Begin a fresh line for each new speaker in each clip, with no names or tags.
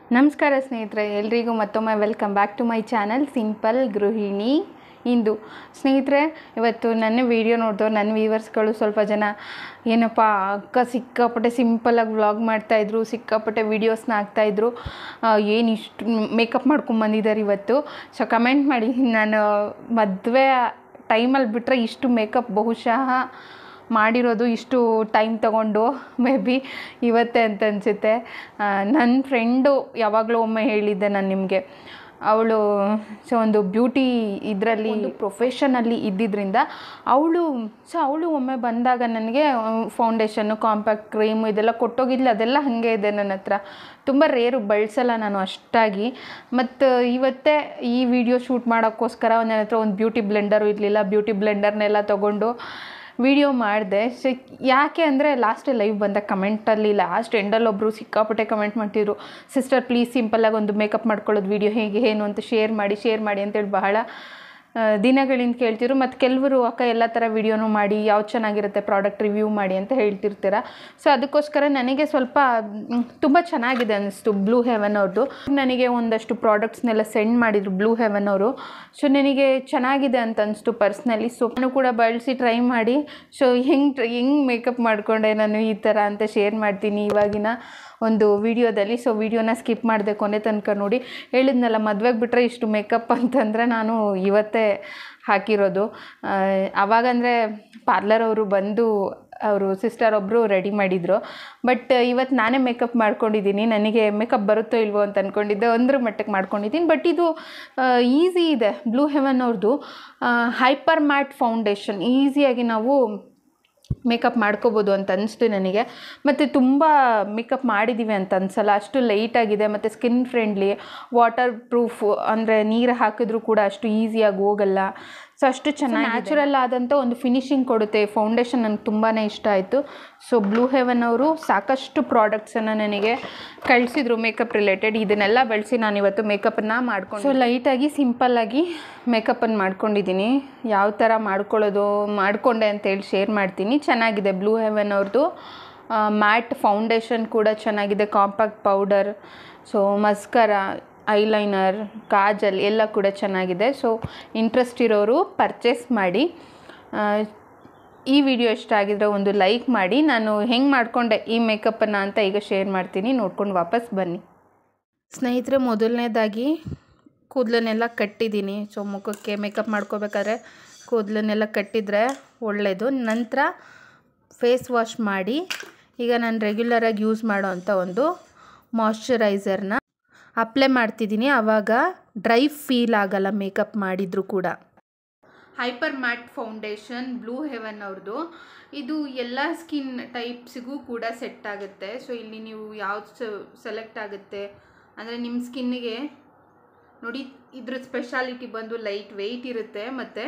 ನಮಸ್ಕಾರ ಸ್ನೇಹಿತರೆ ಎಲ್ರಿಗೂ ಮತ್ತೊಮ್ಮೆ welcome back to my channel simple Gruhini ಇಂದು ಸ್ನೇಹಿತರೆ ಇವತ್ತು ನನ್ನ ವಿಡಿಯೋ ನೋಡಿದವ್ರು ನನ್ನ ವ್ಯೂವರ್ಸ್ಗಳು ಸ್ವಲ್ಪ ಜನ ಏನಪ್ಪ ಅಕ್ಕ ಸಿಕ್ಕಾಪಟ್ಟೆ ಸಿಂಪಲಾಗಿ ವ್ಲಾಗ್ ಮಾಡ್ತಾಯಿದ್ರು ಸಿಕ್ಕಾಪಟ್ಟೆ ವೀಡಿಯೋಸ್ನ ಹಾಕ್ತಾಯಿದ್ರು ಏನು ಇಷ್ಟು ಮೇಕಪ್ ಮಾಡ್ಕೊಂಬಂದಿದ್ದಾರೆ ಇವತ್ತು ಸೊ ಕಮೆಂಟ್ ಮಾಡಿ ನಾನು ಮದುವೆ ಟೈಮಲ್ಲಿ ಬಿಟ್ಟರೆ ಇಷ್ಟು ಮೇಕಪ್ ಬಹುಶಃ ಮಾಡಿರೋದು ಇಷ್ಟು ಟೈಮ್ ತಗೊಂಡು ಮೇ ಬಿ ಇವತ್ತೇ ಅಂತ ಅನಿಸುತ್ತೆ ನನ್ನ ಫ್ರೆಂಡು ಯಾವಾಗಲೂ ಒಮ್ಮೆ ಹೇಳಿದ್ದೆ ನಾನು ನಿಮಗೆ ಅವಳು ಸೊ ಒಂದು ಬ್ಯೂಟಿ ಇದರಲ್ಲಿ ಒಂದು ಪ್ರೊಫೆಷನಲ್ಲಿ ಇದ್ದಿದ್ದರಿಂದ ಅವಳು ಸೊ ಅವಳು ಒಮ್ಮೆ ಬಂದಾಗ ನನಗೆ ಫೌಂಡೇಶನ್ನು ಕಾಂಪ್ಯಾಕ್ಟ್ ಕ್ರೀಮ್ ಇದೆಲ್ಲ ಕೊಟ್ಟೋಗಿದ್ಲು ಅದೆಲ್ಲ ಹಾಗೆ ಇದೆ ನನ್ನ ಹತ್ರ ತುಂಬ ರೇರು ಬಳಸಲ್ಲ ನಾನು ಅಷ್ಟಾಗಿ ಮತ್ತು ಇವತ್ತೇ ಈ ವಿಡಿಯೋ ಶೂಟ್ ಮಾಡೋಕ್ಕೋಸ್ಕರ ನನ್ನ ಹತ್ರ ಒಂದು ಬ್ಯೂಟಿ ಬ್ಲೆಂಡರು ಇರಲಿಲ್ಲ ಬ್ಯೂಟಿ ಬ್ಲೆಂಡರ್ನೆಲ್ಲ ತೊಗೊಂಡು ವಿಡಿಯೋ ಮಾಡಿದೆ ಸೊ ಯಾಕೆ ಅಂದರೆ ಲಾಸ್ಟ್ ಲೈವ್ ಬಂದ ಕಮೆಂಟಲ್ಲಿ ಲಾಸ್ಟ್ ಎಂಡಲ್ಲಿ ಒಬ್ಬರು ಸಿಕ್ಕಾಪಟ್ಟೆ ಕಮೆಂಟ್ ಮಾಡ್ತಿದ್ರು ಸಿಸ್ಟರ್ ಪ್ಲೀಸ್ ಸಿಂಪಲ್ಲಾಗಿ ಒಂದು ಮೇಕಪ್ ಮಾಡ್ಕೊಳ್ಳೋದು ವಿಡಿಯೋ ಹೇಗೆ ಏನು ಅಂತ ಶೇರ್ ಮಾಡಿ ಶೇರ್ ಮಾಡಿ ಅಂತೇಳಿ ಬಹಳ ಆ, ದಿನಗಳಿಂದ ಕೇಳ್ತಿದ್ರು ಮತ್ತು ಕೆಲವರು ಅಕ್ಕ ಎಲ್ಲ ಥರ ವಿಡಿಯೋನು ಮಾಡಿ ಯಾವ್ದು ಚೆನ್ನಾಗಿರುತ್ತೆ ಪ್ರಾಡಕ್ಟ್ ರಿವ್ಯೂ ಮಾಡಿ ಅಂತ ಹೇಳ್ತಿರ್ತೀರ ಸೊ ಅದಕ್ಕೋಸ್ಕರ ನನಗೆ ಸ್ವಲ್ಪ ತುಂಬ ಚೆನ್ನಾಗಿದೆ ಅನ್ನಿಸ್ತು ಬ್ಲೂ ಹೆವನ್ ಅವ್ರದ್ದು ನನಗೆ ಒಂದಷ್ಟು ಪ್ರಾಡಕ್ಟ್ಸ್ನೆಲ್ಲ ಸೆಂಡ್ ಮಾಡಿದರು ಬ್ಲೂ ಹೆವನ್ ಅವರು ಸೊ ನನಗೆ ಚೆನ್ನಾಗಿದೆ ಅಂತ ಅನಿಸ್ತು ಪರ್ಸ್ನಲಿ ಸೊ ನಾನು ಕೂಡ ಬಳಸಿ ಟ್ರೈ ಮಾಡಿ ಸೊ ಹೆಂಗೆ ಹೆಂಗೆ ಮೇಕಪ್ ಮಾಡಿಕೊಂಡೆ ನಾನು ಈ ಥರ ಅಂತ ಶೇರ್ ಮಾಡ್ತೀನಿ ಇವಾಗಿನ ಒಂದು ವಿಡಿಯೋದಲ್ಲಿ ಸೊ ವಿಡಿಯೋನ ಸ್ಕಿಪ್ ಮಾಡಿದೆ ಕೊನೆ ತನಕ ನೋಡಿ ಹೇಳಿದ್ನಲ್ಲ ಮದುವೆಗೆ ಬಿಟ್ಟರೆ ಇಷ್ಟು ಮೇಕಪ್ ಅಂತಂದರೆ ನಾನು ಇವತ್ತೇ ಹಾಕಿರೋದು ಆ, ಅವಾಗಂದರೆ ಪಾರ್ಲರ್ ಅವರು ಬಂದು ಅವರು ಸಿಸ್ಟರ್ ಒಬ್ಬರು ರೆಡಿ ಮಾಡಿದರು ಬಟ್ ಇವತ್ತು ನಾನೇ ಮೇಕಪ್ ಮಾಡ್ಕೊಂಡಿದ್ದೀನಿ ನನಗೆ ಮೇಕಪ್ ಬರುತ್ತೋ ಇಲ್ವೋ ಅಂತ ಅಂದ್ಕೊಂಡಿದ್ದೆ ಒಂದ್ರ ಮಟ್ಟಕ್ಕೆ ಮಾಡ್ಕೊಂಡಿದ್ದೀನಿ ಬಟ್ ಇದು ಈಸಿ ಇದೆ ಬ್ಲೂ ಹೆವನ್ ಅವ್ರದ್ದು ಹೈಪರ್ ಮ್ಯಾಟ್ ಫೌಂಡೇಶನ್ ಈಸಿಯಾಗಿ ನಾವು ಮೇಕಪ್ ಮಾಡ್ಕೋಬೋದು ಅಂತ ಅನಿಸ್ತು ನನಗೆ ಮತ್ತು ತುಂಬ ಮೇಕಪ್ ಮಾಡಿದ್ದೀವಿ ಅಂತ ಅನ್ಸಲ್ಲ ಅಷ್ಟು ಲೈಟಾಗಿದೆ ಮತ್ತು ಸ್ಕಿನ್ ಫ್ರೆಂಡ್ಲಿ ವಾಟರ್ ಪ್ರೂಫ್ ಅಂದರೆ ನೀರು ಹಾಕಿದ್ರೂ ಕೂಡ ಅಷ್ಟು ಈಸಿಯಾಗಿ ಹೋಗಲ್ಲ ಸೊ ಅಷ್ಟು ಚೆನ್ನಾಗಿ ನ್ಯಾಚುರಲ್ ಆದಂಥ ಒಂದು ಫಿನಿಶಿಂಗ್ ಕೊಡುತ್ತೆ ಫೌಂಡೇಶನ್ ನನಗೆ ತುಂಬಾ ಇಷ್ಟ ಆಯಿತು ಸೊ ಬ್ಲೂ ಹೆವನ್ ಅವರು ಸಾಕಷ್ಟು ಪ್ರಾಡಕ್ಟ್ಸನ್ನು ನನಗೆ ಕಳಿಸಿದ್ರು ಮೇಕಪ್ ರಿಲೇಟೆಡ್ ಇದನ್ನೆಲ್ಲ ಬಳಸಿ ನಾನು ಇವತ್ತು ಮೇಕಪ್ಪನ್ನು ಮಾಡ್ಕೊಂಡು ಸೊ ಲೈಟಾಗಿ ಸಿಂಪಲ್ಲಾಗಿ ಮೇಕಪ್ಪನ್ನು ಮಾಡ್ಕೊಂಡಿದ್ದೀನಿ ಯಾವ ಥರ ಮಾಡ್ಕೊಳ್ಳೋದು ಮಾಡಿಕೊಂಡೆ ಅಂತೇಳಿ ಶೇರ್ ಮಾಡ್ತೀನಿ ಚೆನ್ನಾಗಿದೆ ಬ್ಲೂ ಹೆವನ್ ಅವ್ರದ್ದು ಮ್ಯಾಟ್ ಫೌಂಡೇಶನ್ ಕೂಡ ಚೆನ್ನಾಗಿದೆ compact powder so mascara eyeliner kajal ಎಲ್ಲ ಕೂಡ ಚೆನ್ನಾಗಿದೆ ಸೊ ಇಂಟ್ರೆಸ್ಟ್ ಇರೋರು ಪರ್ಚೇಸ್ ಮಾಡಿ ಆ, ಈ ವಿಡಿಯೋ ಇಷ್ಟ ಆಗಿದ್ರೆ ಒಂದು ಲೈಕ್ ಮಾಡಿ ನಾನು ಹೆಂಗೆ ಮಾಡಿಕೊಂಡೆ ಈ ಮೇಕಪ್ಪನ್ನು ಅಂತ ಈಗ ಶೇರ್ ಮಾಡ್ತೀನಿ ನೋಡ್ಕೊಂಡು ವಾಪಸ್ ಬನ್ನಿ ಸ್ನೇಹಿತರೆ ಮೊದಲನೇದಾಗಿ ಕೂದಲನ್ನೆಲ್ಲ ಕಟ್ಟಿದ್ದೀನಿ ಸೊ ಮುಖಕ್ಕೆ ಮೇಕಪ್ ಮಾಡ್ಕೋಬೇಕಾದ್ರೆ ಕೂದಲನ್ನೆಲ್ಲ ಕಟ್ಟಿದರೆ ಒಳ್ಳೆಯದು ನಂತರ ಫೇಸ್ ವಾಶ್ ಮಾಡಿ ಈಗ ನಾನು ರೆಗ್ಯುಲರಾಗಿ ಯೂಸ್ ಮಾಡೋ ಅಂಥ ಒಂದು ಮಾಯ್ಶ್ಚರೈಸರ್ನ ಅಪ್ಲೈ ಮಾಡ್ತಿದ್ದೀನಿ ಆವಾಗ ಡ್ರೈ ಫೀಲ್ ಆಗಲ್ಲ ಮೇಕಪ್ ಮಾಡಿದರೂ ಕೂಡ hyper matte foundation Blue Heaven ಅವ್ರದ್ದು ಇದು ಎಲ್ಲ ಸ್ಕಿನ್ ಟೈಪ್ಸಿಗೂ ಕೂಡ ಸೆಟ್ ಆಗುತ್ತೆ ಸೊ ಇಲ್ಲಿ ನೀವು ಯಾವ್ದು ಸೆಲೆಕ್ಟ್ ಆಗುತ್ತೆ ಅಂದರೆ ನಿಮ್ಮ ಸ್ಕಿನ್ನಿಗೆ ನೋಡಿ ಇದ್ರ ಸ್ಪೆಷಾಲಿಟಿ ಬಂದು ಲೈಟ್ ವೆಯ್ಟ್ ಇರುತ್ತೆ ಮತ್ತು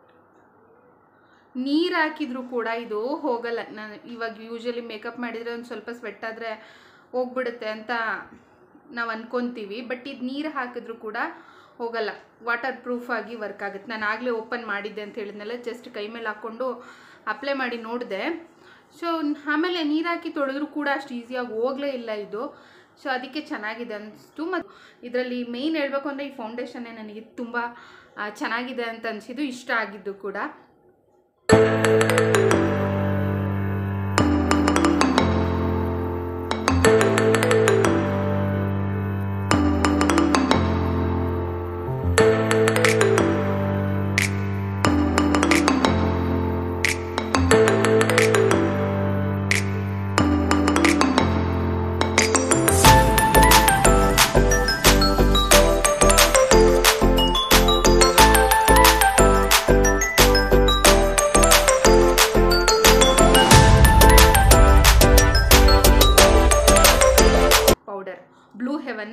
ನೀರು ಹಾಕಿದ್ರು ಕೂಡ ಇದು ಹೋಗಲ್ಲ ನಾನು ಇವಾಗ ಯೂಶಲಿ ಮೇಕಪ್ ಮಾಡಿದರೆ ಒಂದು ಸ್ವಲ್ಪ ಸ್ವೆಟ್ ಆದರೆ ಹೋಗ್ಬಿಡುತ್ತೆ ಅಂತ ನಾವು ಅನ್ಕೊತೀವಿ ಬಟ್ ಇದು ನೀರು ಹಾಕಿದ್ರು ಕೂಡ ಹೋಗಲ್ಲ ವಾಟರ್ ಪ್ರೂಫ್ ಆಗಿ ವರ್ಕ್ ಆಗುತ್ತೆ ನಾನು ಆಗಲೇ ಓಪನ್ ಮಾಡಿದ್ದೆ ಅಂತ ಹೇಳಿದ್ನಲ್ಲ ಜಸ್ಟ್ ಕೈ ಮೇಲೆ ಹಾಕ್ಕೊಂಡು ಅಪ್ಲೈ ಮಾಡಿ ನೋಡಿದೆ ಸೊ ಆಮೇಲೆ ನೀರು ಹಾಕಿ ತೊಳೆದ್ರೂ ಕೂಡ ಅಷ್ಟು ಈಸಿಯಾಗಿ ಹೋಗಲೇ ಇಲ್ಲ ಇದು ಸೊ ಅದಕ್ಕೆ ಚೆನ್ನಾಗಿದೆ ಅನಿಸ್ತು ಮತ್ತು ಇದರಲ್ಲಿ ಮೇಯ್ನ್ ಹೇಳಬೇಕು ಅಂದರೆ ಈ ಫೌಂಡೇಶನ್ನೇ ನನಗೆ ತುಂಬ ಆ, ಚೆನ್ನಾಗಿದೆ ಅಂತ ಅನಿಸಿದ್ದು ಇಷ್ಟ ಆಗಿದ್ದು ಕೂಡ powder Blue Heaven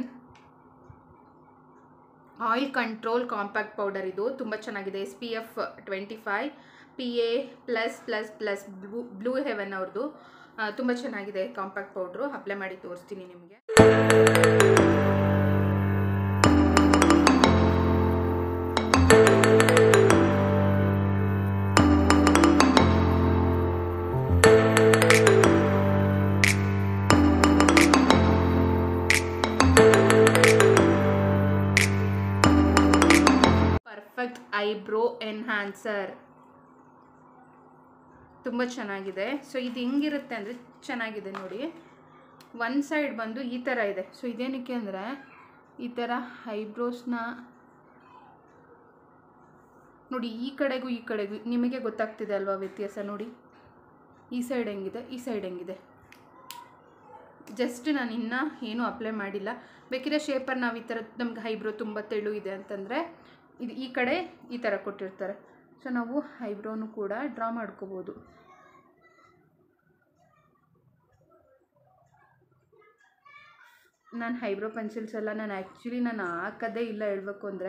oil control compact powder ಇದು ತುಂಬ ಚೆನ್ನಾಗಿದೆ S P F twenty five P A plus plus plus Blue Blue Heaven ಅವ್ರದ್ದು ತುಂಬ ಚೆನ್ನಾಗಿದೆ ಕಾಂಪ್ಯಾಕ್ಟ್ ಪೌಡ್ರು ಅಪ್ಲೈ ಮಾಡಿ ತೋರಿಸ್ತೀನಿ ನಿಮಗೆ ಪರ್ಫೆಕ್ಟ್ ಐಬ್ರೋ ಎನ್ಹ್ಯಾನ್ಸರ್ ತುಂಬ ಚೆನ್ನಾಗಿದೆ ಸೊ ಇದು ಹೆಂಗಿರುತ್ತೆ ಅಂದರೆ ಚೆನ್ನಾಗಿದೆ ನೋಡಿ ಒನ್ ಸೈಡ್ ಬಂದು ಈ ಥರ ಇದೆ ಸೊ ಇದೇನಕ್ಕೆ ಅಂದರೆ ಈ ಥರ ಐಬ್ರೋಸ್ನ ನೋಡಿ ಈ ಕಡೆಗೂ ಈ ಕಡೆಗೂ ನಿಮಗೆ ಗೊತ್ತಾಗ್ತಿದೆ ಅಲ್ವಾ ವ್ಯತ್ಯಾಸ ನೋಡಿ ಈ ಸೈಡ್ ಹೆಂಗಿದೆ ಈ ಸೈಡ್ ಹೆಂಗಿದೆ ಜಸ್ಟ್ ನಾನು ಇನ್ನೂ ಏನೂ ಅಪ್ಲೈ ಮಾಡಿಲ್ಲ ಬೇಕಿದ್ರೆ ಶೇಪರ್ ನಾವು ಈ ಥರ ನಮ್ಗೆ ಐಬ್ರೋ ತುಂಬ ತೆಳು ಇದೆ ಅಂತಂದರೆ ಇದು ಈ ಕಡೆ ಈ ಥರ ಕೊಟ್ಟಿರ್ತಾರೆ ಸೊ ನಾವು ಐಬ್ರೋನು ಕೂಡ ಡ್ರಾ ಮಾಡ್ಕೋಬೋದು ನಾನು ಐಬ್ರೋ ಪೆನ್ಸಿಲ್ಸ್ ಎಲ್ಲ ನಾನು ಆ್ಯಕ್ಚುಲಿ ನಾನು ಹಾಕೋದೇ ಇಲ್ಲ ಹೇಳ್ಬೇಕು ಅಂದರೆ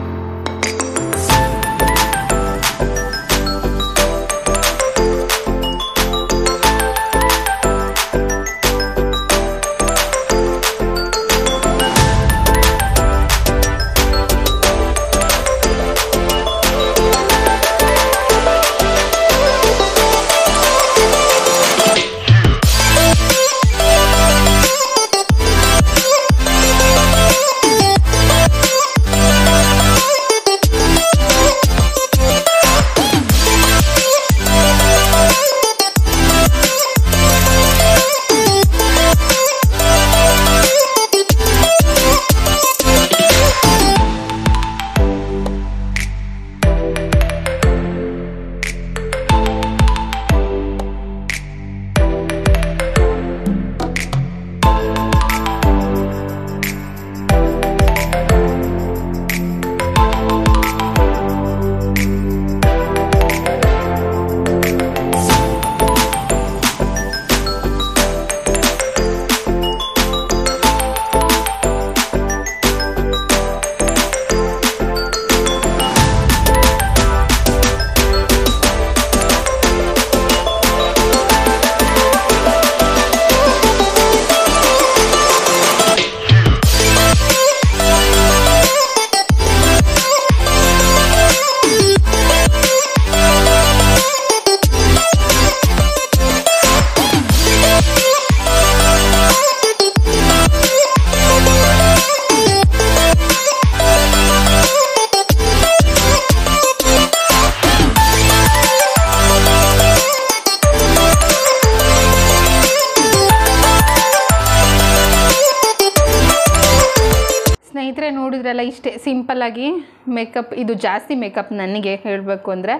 ಸ್ನೇಹಿತರೆ ನೋಡಿದ್ರಲ್ಲ ಇಷ್ಟೇ ಸಿಂಪಲ್ಲಾಗಿ ಮೇಕಪ್ ಇದು ಜಾಸ್ತಿ ಮೇಕಪ್ ನನಗೆ ಹೇಳಬೇಕು ಅಂದರೆ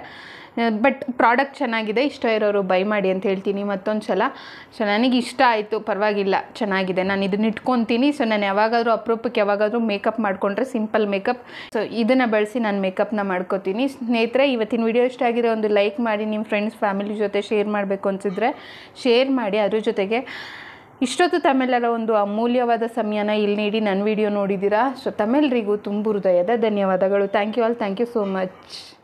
ಬಟ್ ಪ್ರಾಡಕ್ಟ್ ಚೆನ್ನಾಗಿದೆ ಇಷ್ಟ ಇರೋರು ಬೈ ಮಾಡಿ ಅಂತ ಹೇಳ್ತೀನಿ ಮತ್ತೊಂದು ಸಲ ಸೊ ನನಗೆ ಇಷ್ಟ ಆಯಿತು ಪರವಾಗಿಲ್ಲ ಚೆನ್ನಾಗಿದೆ ನಾನು ಇದನ್ನ ಇಟ್ಕೊತೀನಿ ಸೊ ನಾನು ಯಾವಾಗಾದರೂ ಅಪರೂಪಕ್ಕೆ ಯಾವಾಗಾದರೂ ಮೇಕಪ್ ಮಾಡಿಕೊಂಡ್ರೆ ಸಿಂಪಲ್ ಮೇಕಪ್ ಸೊ ಇದನ್ನು ಬಳಸಿ ನಾನು ಮೇಕಪ್ನ ಮಾಡ್ಕೋತೀನಿ ಸ್ನೇಹಿತರೆ ಇವತ್ತಿನ ವಿಡಿಯೋ ಇಷ್ಟ ಆಗಿದೆ ಒಂದು ಲೈಕ್ ಮಾಡಿ ನಿಮ್ಮ ಫ್ರೆಂಡ್ಸ್ ಫ್ಯಾಮಿಲಿ ಜೊತೆ ಶೇರ್ ಮಾಡಬೇಕು ಅನಿಸಿದ್ರೆ ಶೇರ್ ಮಾಡಿ ಅದ್ರ ಜೊತೆಗೆ ಇಷ್ಟೊತ್ತು ತಮ್ಮೆಲ್ಲರ ಒಂದು ಅಮೂಲ್ಯವಾದ ಸಮಯನ ಇಲ್ಲಿ ನೀಡಿ ನನ್ನ ವಿಡಿಯೋ ನೋಡಿದ್ದೀರಾ ಸೊ ತಮ್ಮೆಲ್ಲರಿಗೂ ತುಂಬು ಹೃದಯದ ಧನ್ಯವಾದಗಳು thank you all thank you so much